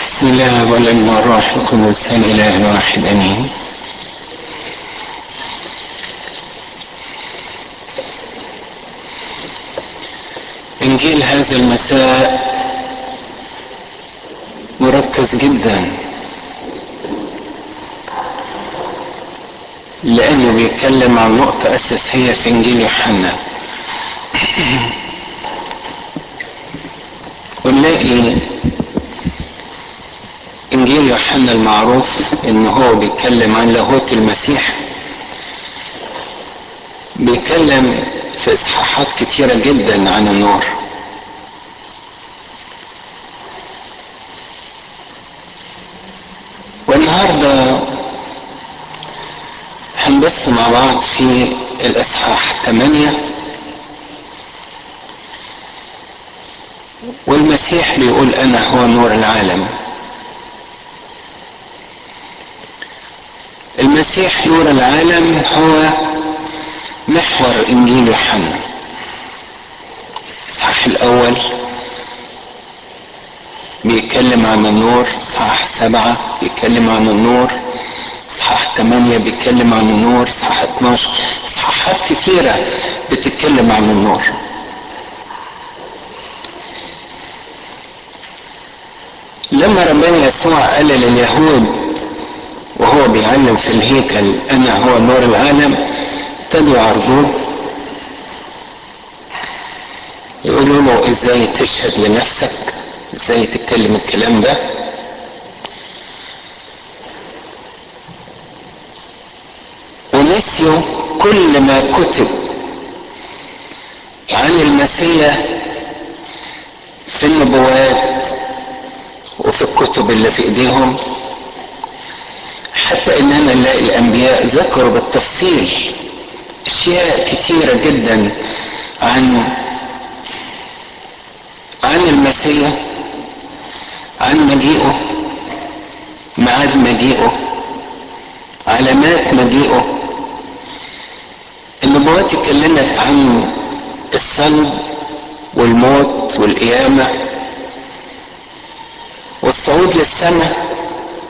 بسم الله والابن والروح القدس الاله واحد امين انجيل هذا المساء مركز جدا لانه بيتكلم عن نقطه اساسيه في انجيل يوحنا ونلاقي انجيل يوحنا المعروف ان هو بيتكلم عن لاهوت المسيح بيتكلم في اصحاحات كتيره جدا عن النور والنهارده هنبص مع بعض في الاصحاح 8 والمسيح بيقول انا هو نور العالم المسيح نور العالم هو محور انجيل يوحنا الاصحاح الاول بيتكلم عن النور اصحاح سبعة بيتكلم عن النور اصحاح ثمانية بيتكلم عن النور اصحاح 12 اصحاحات كتيرة بتتكلم عن النور لما ربنا يسوع قال لليهود وهو بيعلم في الهيكل انا هو نور العالم ابتدوا يعرضوه يقولوا له ازاي تشهد لنفسك ازاي تتكلم الكلام ده ونسيوا كل ما كتب عن المسيح في النبوات وفي الكتب اللي في ايديهم حتى اننا نلاقي الانبياء ذكروا بالتفصيل اشياء كتيره جدا عن عن المسيح عن مجيئه ميعاد مجيئه علامات مجيئه النبوات اتكلمت عن الصلب والموت والقيامه والصعود للسماء